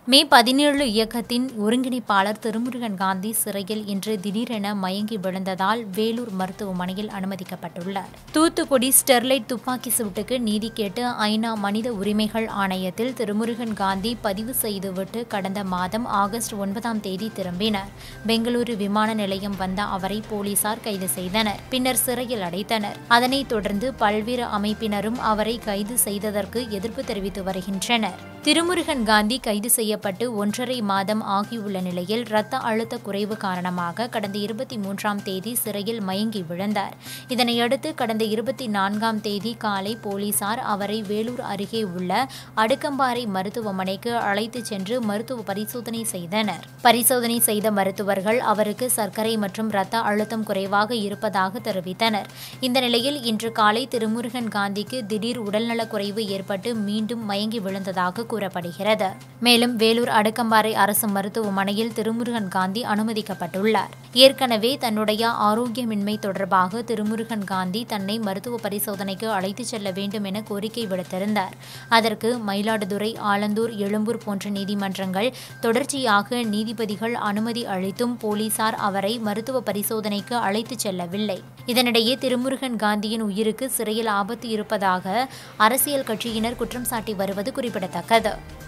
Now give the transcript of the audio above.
மே பதினேழு இயக்கத்தின் ஒருங்கிணைப்பாளர் திருமுருகன் காந்தி சிறையில் இன்று திடீரென மயங்கி விழுந்ததால் வேலூர் மருத்துவமனையில் அனுமதிக்கப்பட்டுள்ளார் தூத்துக்குடி ஸ்டெர்லைட் துப்பாக்கி சூட்டுக்கு நீதி கேட்டு ஐநா மனித உரிமைகள் ஆணையத்தில் திருமுருகன் காந்தி பதிவு செய்துவிட்டு கடந்த மாதம் ஆகஸ்ட் ஒன்பதாம் தேதி திரும்பினார் பெங்களூரு விமான நிலையம் வந்த அவரை போலீசார் கைது செய்தனர் பின்னர் சிறையில் அடைத்தனர் அதனைத் தொடர்ந்து பல்வேறு அமைப்பினரும் அவரை கைது செய்ததற்கு எதிர்ப்பு தெரிவித்து வருகின்றனர் திருமுருகன் காந்தி கைது செய்யப்பட்டு ஒன்றரை மாதம் ஆகியுள்ள நிலையில் இரத்த அழுத்த குறைவு காரணமாக கடந்த இருபத்தி மூன்றாம் தேதி சிறையில் மயங்கி விழுந்தார் இதனையடுத்து கடந்த இருபத்தி நான்காம் தேதி காலை போலீசார் அவரை வேலூர் அருகே உள்ள அடுக்கம்பாறை மருத்துவமனைக்கு அழைத்துச் சென்று மருத்துவ பரிசோதனை செய்தனர் பரிசோதனை செய்த மருத்துவர்கள் அவருக்கு சர்க்கரை மற்றும் இரத்த அழுத்தம் குறைவாக இருப்பதாக தெரிவித்தனர் இந்த நிலையில் இன்று காலை திருமுருகன் காந்திக்கு திடீர் உடல்நலக் குறைவு ஏற்பட்டு மீண்டும் மயங்கி விழுந்ததாக கூறப்படுகிறது மேலும் வேலூர் அடுக்கம்பாறை அரசு மருத்துவமனையில் திருமுருகன் காந்தி அனுமதிக்கப்பட்டுள்ளார் ஏற்கனவே தன்னுடைய ஆரோக்கியமின்மை தொடர்பாக திருமுருகன் காந்தி தன்னை மருத்துவ பரிசோதனைக்கு அழைத்துச் செல்ல வேண்டும் என கோரிக்கை விடுத்திருந்தார் அதற்கு மயிலாடுதுறை ஆலந்தூர் எழும்பூர் போன்ற நீதிமன்றங்கள் தொடர்ச்சியாக நீதிபதிகள் அனுமதி அளித்தும் போலீசார் அவரை மருத்துவ பரிசோதனைக்கு அழைத்துச் செல்லவில்லை இதனிடையே திருமுருகன் காந்தியின் உயிருக்கு சிறையில் ஆபத்து இருப்பதாக அரசியல் கட்சியினர் குற்றம் சாட்டி வருவது குறிப்பிடத்தக்கது